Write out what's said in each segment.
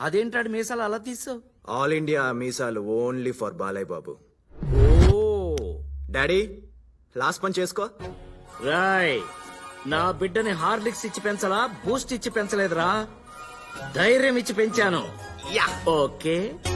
అదేంటాడు మీసాలు అలా తీసావు ఆల్ ఇండియా మీసాలు only for Balayya Babu oh daddy last పని చేసుకో రాయ్ నా బిడ్డని హార్లిక్స్ ఇచ్చి పెంచలా బూస్ట్ ఇచ్చి పెంచలేదురా ధైర్యం ఇచ్చి పెంచాను ఓకే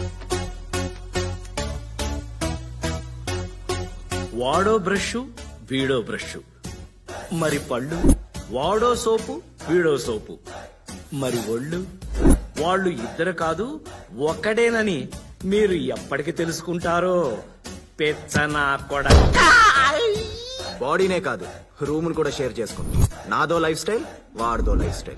వాడో బ్రష్ వీడో బ్రష్ మరి పళ్ళు వాడో సోపు వీడో సోపు మరి ఒళ్ళు వాళ్ళు ఇద్దరు కాదు ఒక్కడేనని మీరు ఎప్పటికి తెలుసుకుంటారో పెచ్చనా కూడా బాడీనే కాదు రూమ్ కూడా షేర్ చేసుకుంటాం నాదో లైఫ్ స్టైల్ వాడిదో లైఫ్ స్టైల్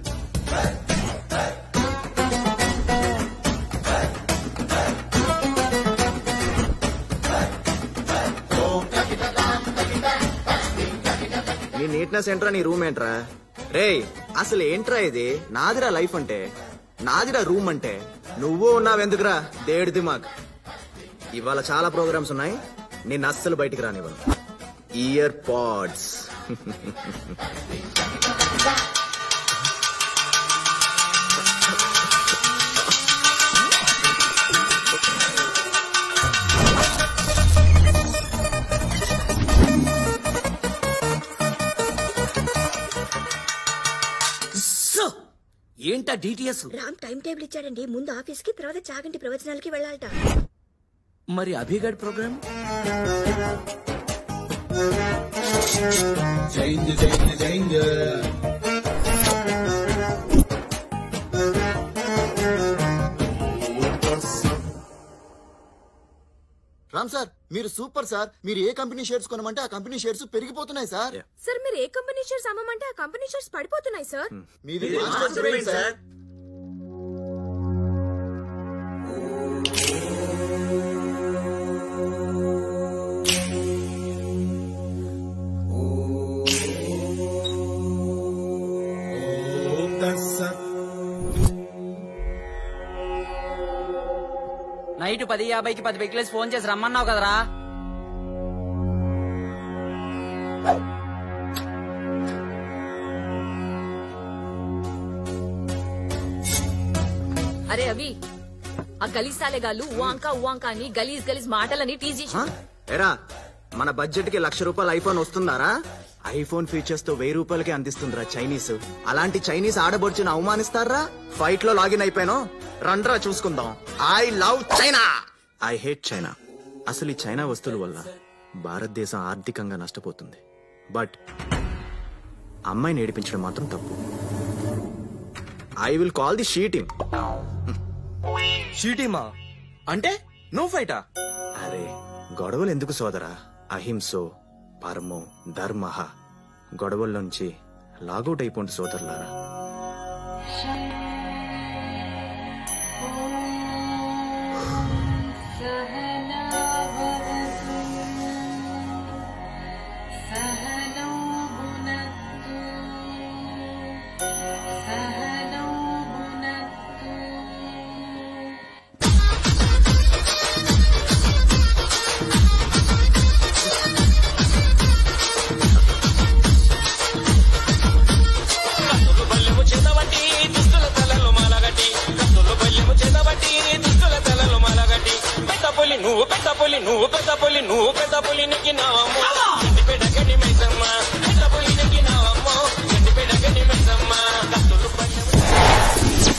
నీ నీట్నెస్ ఏంట్రా నీ రూమ్ ఏంట్రా రేయ్ అసలు ఏంట్రా ఇది నాదిరా లైఫ్ అంటే నాదిరా రూమ్ అంటే నువ్వు ఉన్నావెందుకురా దేడి దిమాగ్ ఇవాళ చాలా ప్రోగ్రామ్స్ ఉన్నాయి నేను అస్సలు బయటికి రానివ్వను ఇయర్ పాడ్స్ సో, ఏంటా డిటిఎస్ రామ్ టైం టేబుల్ ఇచ్చాడండి ముందు ఆఫీస్ కి తర్వాత చాగంటి ప్రవచనాలకి వెళ్ళాలట మరి అభిగడ్ ప్రోగ్రామ్ రామ్ సార్ మీరు సూపర్ సార్ మీరు ఏ కంపెనీ షేర్స్ కొనమంటే ఆ కంపెనీ షేర్స్ పెరిగిపోతున్నాయి సార్ సార్ మీరు ఏ కంపెనీ షేర్స్ అమ్మమంటే ఆ కంపెనీ షేర్స్ పడిపోతున్నాయి సార్ మీది మాస్టర్స్ బ్రెయిన్ సార్ నైట్ పది యాభైకి పది బెక్లేసి ఫోన్ చేసి రమ్మన్నావు కదరా అరే అవి ఆ గలీజ్ సాలెగాళ్ళు ఉవాంకా ఉవాంకా అని గలీజ్ గలీజ్ మాటలని టీజ్ చేసి హ? ఎరా మన బడ్జెట్ కి లక్ష రూపాయల ఐఫోన్ వస్తుందారా ఐఫోన్ ఫీచర్స్ తో వెయ్యి రూపాయలకి అందిస్తుందిరా చైనీస్ అలాంటి చైనీస్ ఆడబడుచుని అవమానిస్తారా ఫైట్ లో లాగిన్ అయిపోయాను రండ్రా చూసుకుందాం I love China I hate China అసలు ఈ చైనా వస్తువుల వల్ల భారతదేశం ఆర్థికంగా నష్టపోతుంది బట్ అమ్మాయిని ఏడిపించడం మాత్రం తప్పు ఐ విల్ కాల్ ది షీటింగ్ షీటీమా అంటే నువ్వు ఫైటా అరే గొడవలు ఎందుకు సోదరా అహింసో పరమో ధర్మ గొడవల్లోంచి లాగౌట్ అయిపోండి సోదరులారా నువ్వు పెద్ద పులి నువ్వు పెద్ద పులి నువ్వు పెద్ద పులి నెక్కినావమ్మో గడ్డి పెడగని మైసమ్మ పెద్ద పులి నెక్కినావమ్మో గడ్డి పెడగని మైసమ్మ కత్తులు పల్లెము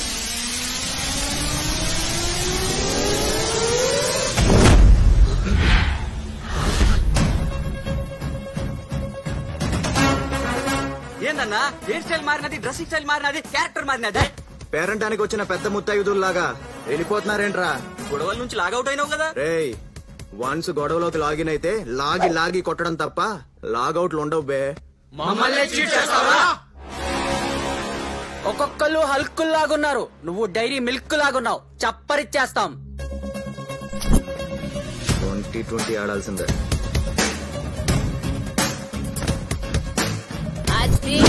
ఏందన్నా హెయిర్ స్టైల్ మారినది డ్రెస్సింగ్ స్టైల్ మారినది క్యారెక్టర్ మారినది పేరంటానికి వచ్చిన పెద్ద ముత్తైదుల్లాగా వెళ్ళిపోతున్నారేంట్రా గొడవల నుంచి లాగౌట్ అయినావు కదా రేయ్ వన్స్ గొడవలోకి లాగిన్ అయితే లాగి లాగి కొట్టడం తప్ప లాగౌట్లు ఉండవు బే ఒక్కొక్కళ్ళు హల్కుల్ లాగున్నారు నువ్వు డైరీ మిల్క్ లాగున్నావు చప్పరిచ్చేస్తాం ట్వంటీ ట్వంటీ ఆడాల్సిందే అది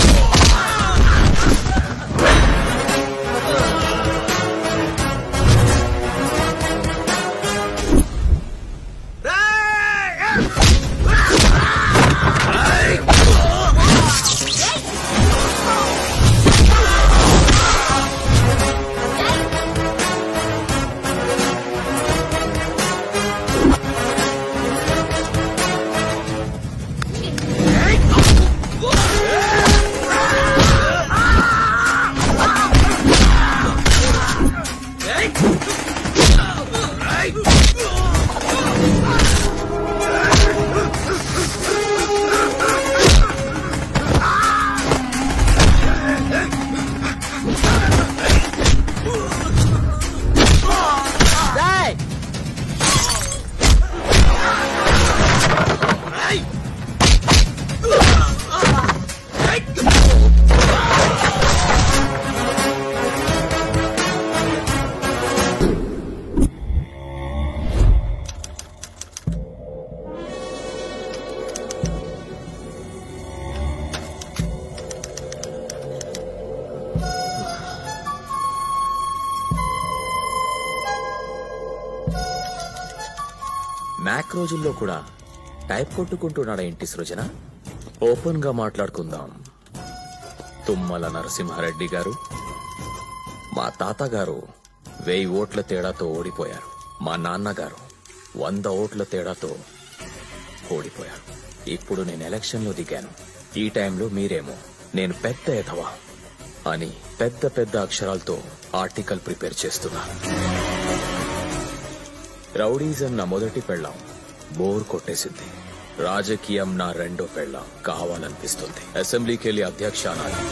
ఆ మ్యాక్ రోజుల్లో కూడా టైప్ కొట్టుకుంటున్నాడా ఇంటి సృజన ఓపెన్ గా మాట్లాడుకుందాం తుమ్మల నరసింహారెడ్డి గారు మా తాతగారు వెయ్యి ఓట్ల తేడాతో ఓడిపోయారు మా నాన్నగారు వంద ఓట్ల తేడాతో ఓడిపోయారు ఇప్పుడు నేను ఎలక్షన్లో దిగాను ఈ టైంలో మీరేమో నేను పెద్ద ఎదవా అని పెద్ద పెద్ద అక్షరాలతో ఆర్టికల్ ప్రిపేర్ చేస్తున్నా రౌడీజం నా మొదటి పెళ్ళాం బోర్ కొట్టేసింది రాజకీయం నా రెండో పెళ్ళాం కావాలనిపిస్తుంది అసెంబ్లీకి వెళ్ళి అధ్యక్ష అనాలి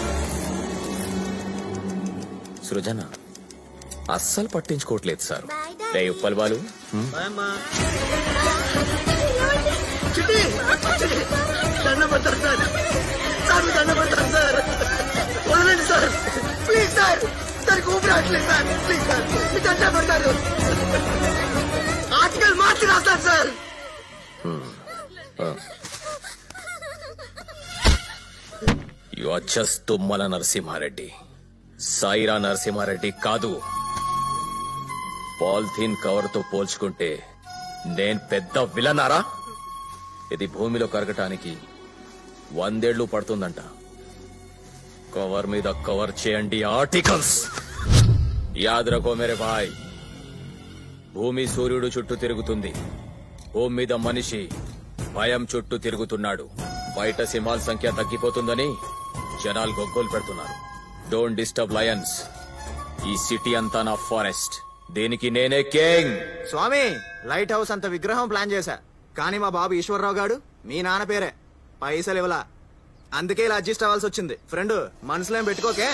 సృజన అస్సలు పట్టించుకోవట్లేదు సార్ రే ఉప్పల్ బాలు హ్మ్? దండం పెడతాను సార్ సార్ మీకు దండం పెడతాను సార్ వదలండి సార్ ప్లీజ్ సార్ దానికి ఊపిరి రావట్లేదు సార్ ప్లీజ్ సార్ మీకు దండం పెడతాను ఆర్టికల్ మార్చి రాస్తాను sir you are just Tummala Narasimha Reddy Sye Raa Narasimha Reddy కాదు పాలిథీన్ కవర్ తో పోల్చుకుంటే నేను పెద్ద విలనారా ఇది భూమిలో కరగటానికి వందేళ్లు పడుతుందంట కవర్ మీద కవర్ చేయండి ఆర్టికల్స్ యాద్ రకో మేరే భాయ్ భూమి సూర్యుడు చుట్టూ తిరుగుతుంది భూమి మీద మనిషి భయం చుట్టూ తిరుగుతున్నాడు బయట సింహాల సంఖ్య తగ్గిపోతుందని జనాలు గొగ్గోలు పెడుతున్నారు డోంట్ డిస్టర్బ్ లయన్స్ ఈ సిటీ అంతా నా ఫారెస్ట్ దీనికి నేనే కింగ్ స్వామి లైట్ హౌస్ అంత విగ్రహం ప్లాన్ చేశా కానీ మా బాబు ఈశ్వరరావు గాడు మీ నాన్న పేరే పైసలు ఇవ్వలా అందుకే ఇలా అడ్జస్ట్ అవ్వాల్సి వచ్చింది ఫ్రెండ్ మనసులో ఏం పెట్టుకోకే